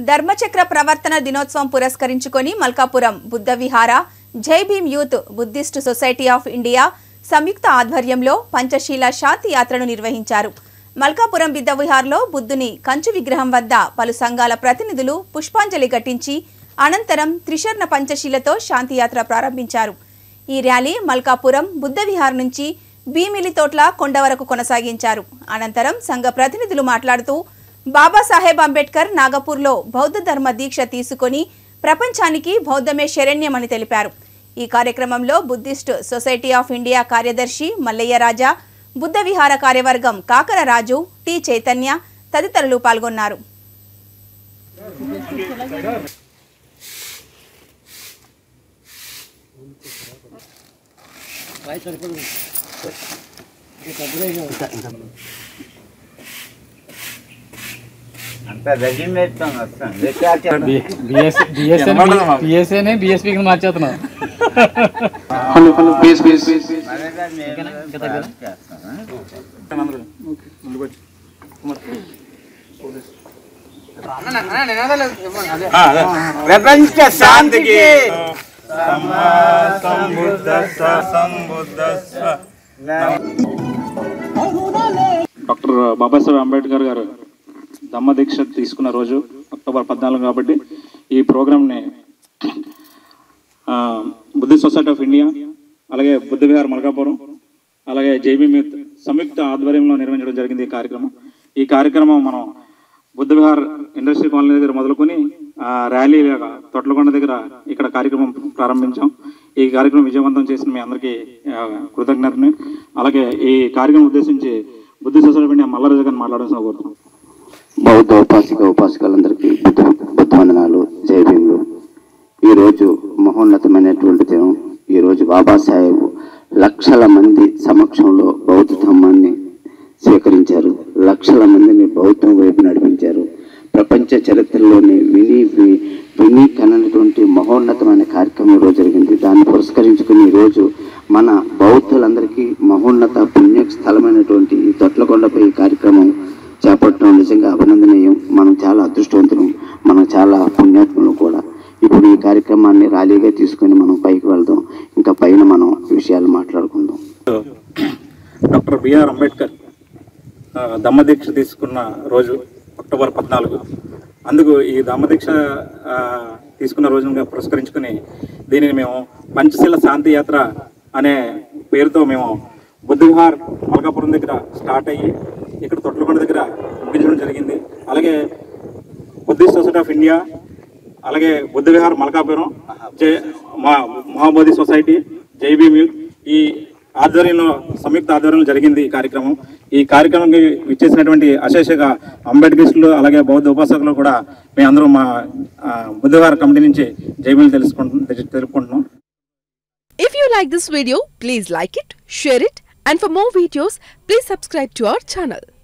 ధర్మచక్ర ప్రవర్తన దినోత్సవం పురస్కరించుకొని Malkapuram Buddha Vihara Jai Bhim youth Buddhist society of India సంయుక్త ఆధ్వర్యంలో పంచశీల శాంతి యాత్రను నిర్వహించారు మల్కాపురం బిద్ద విహార్లో బుద్ధుని కంచు విగ్రహం వద్ద పలు సంఘాల ప్రతినిధులు పుష్పాంజలి ఘటించి అనంతరం త్రిశర్ణ పంచశీలతో శాంతి యాత్ర ప్రారంభించారు ఈ ర్యాలీ మల్కాపురం బుద్ధ విహార్ నుంచి భీమిలితోట్ల కొండ వరకు కొనసాగించారు అనంతరం సంఘ ప్రతినిధులు మాట్లాడుతూ బాబాసాహెబ్ అంబేద్కర్ నాగపూర్లో బౌద్ధ ధర్మ దీక్ష తీసుకొని ప్రపంచానికి బౌద్ధమే శరణ్యమని తెలిపారు ఈ కార్యక్రమంలో బుద్ధిస్ట్ సొసైటీ ఆఫ్ ఇండియా కార్యదర్శి మల్లయ్య రాజా బుద్ధ విహార కార్యవర్గం కాకర రాజు టి చైతన్య తదితరులు పాల్గొన్నారు అంత రెడీమేడ్ తో వస్తుంది ఎట్లా బిఎస్ఏనే బిఎస్పీకి మార్చేస్తున్నాం హలో హలో ప్లీజ్ ప్లీజ్ మనగా మేము చేస్తాం ప్రపంచ శాంతికి డాక్టర్ బాబాసాహెబ్ అంబేద్కర్ గారు దమ్మ దీక్ష తీసుకున్న రోజు అక్టోబర్ పద్నాలుగు కాబట్టి ఈ ప్రోగ్రామ్ని ఆ, బుద్ధిస్ట్ సొసైటీ ఆఫ్ ఇండియా అలాగే బుద్ధ విహార్ మల్కాపురం అలాగే జైబీ మిత్ సంయుక్త ఆధ్వర్యంలో నిర్వహించడం జరిగింది ఈ కార్యక్రమం ఈ కార్యక్రమం మనం బుద్ధ విహార్ ఇండస్ట్రీ కాలనీ దగ్గర మొదలుకొని ఆ, ర్యాలీ లాగా తొట్లకొండ దగ్గర ఇక్కడ కార్యక్రమం ప్రారంభించాం ఈ కార్యక్రమం విజయవంతం చేసిన మీ అందరికీ ఆ, కృతజ్ఞతని అలాగే ఈ కార్యక్రమం ఉద్దేశించి బుద్ధి సొసైటీ ఆఫ్ ఇండియా మల్లారాజు గారిని మాట్లాడాల్సిన కోరుతున్నాం బౌద్ధ ఉపాసిక ఉపాసకులందరికీ బుద్ధ బుద్ధ వందనాలు జై భీములు ఈరోజు మహోన్నతమైనటువంటి దినం ఈరోజు బాబాసాహెబ్ లక్షల మంది సమక్షంలో బౌద్ధ ధర్మాన్ని స్వీకరించారు లక్షల మందిని బౌద్ధం వైపు నడిపించారు ప్రపంచ చరిత్రలోని విని వి- విని కననటువంటి మహోన్నతమైన కార్యక్రమం ఈరోజు జరిగింది దాన్ని పురస్కరించుకుని ఈరోజు మన బౌద్ధులందరికీ మహోన్నత పుణ్య స్థలమైనటువంటి ఈ తొట్లకొండపై ఈ కార్యక్రమం చేపట్టడం నిజంగా అభినందనీయం మనం చాలా అదృష్టవంతులం మనం చాలా పుణ్యాత్ములు కూడా ఇప్పుడు ఈ కార్యక్రమాన్ని ర్యాలీగా తీసుకొని మనం పైకి వెళ్దాం ఇంకా పైన మనం విషయాలు మాట్లాడుకుందాం డాక్టర్ బిఆర్ అంబేద్కర్ ఆ, దమ్మదీక్ష తీసుకున్న రోజు అక్టోబర్ పద్నాలుగు అందుకు ఈ దమ్మదీక్ష ఆ, తీసుకున్న రోజుగా పురస్కరించుకుని దీనిని మేము పంచశీల శాంతి యాత్ర అనే పేరుతో మేము బుద్ధ విహార్ మల్కాపురం దగ్గర స్టార్ట్ అయ్యి ఇక్కడ తొట్లకొండ దగ్గర ముగించడం జరిగింది అలాగే బుద్ధిస్ట్ సొసైటీ ఆఫ్ ఇండియా అలాగే బుద్ధ విహార్ మల్కాపురం జై మా మహాబోధి సొసైటీ జైబీ మ్యూత్ ఈ ఆధ్వర్యంలో సంయుక్త ఆధ్వర్యంలో జరిగింది ఈ కార్యక్రమం ఈ కార్యక్రమంకి ఇచ్చేసినటువంటి అశేషగా అంబేద్కరిస్టులు అలాగే బౌద్ధ ఉపాసకులు కూడా మేము అందరూ మా ఆ, బుద్ధ విహార్ కమిటీ నుంచి జైబీలు తెలుసుకుంటు తెలుపుకుంటున్నాం If you like this video, please like it, share it, and for more videos, please subscribe to our channel.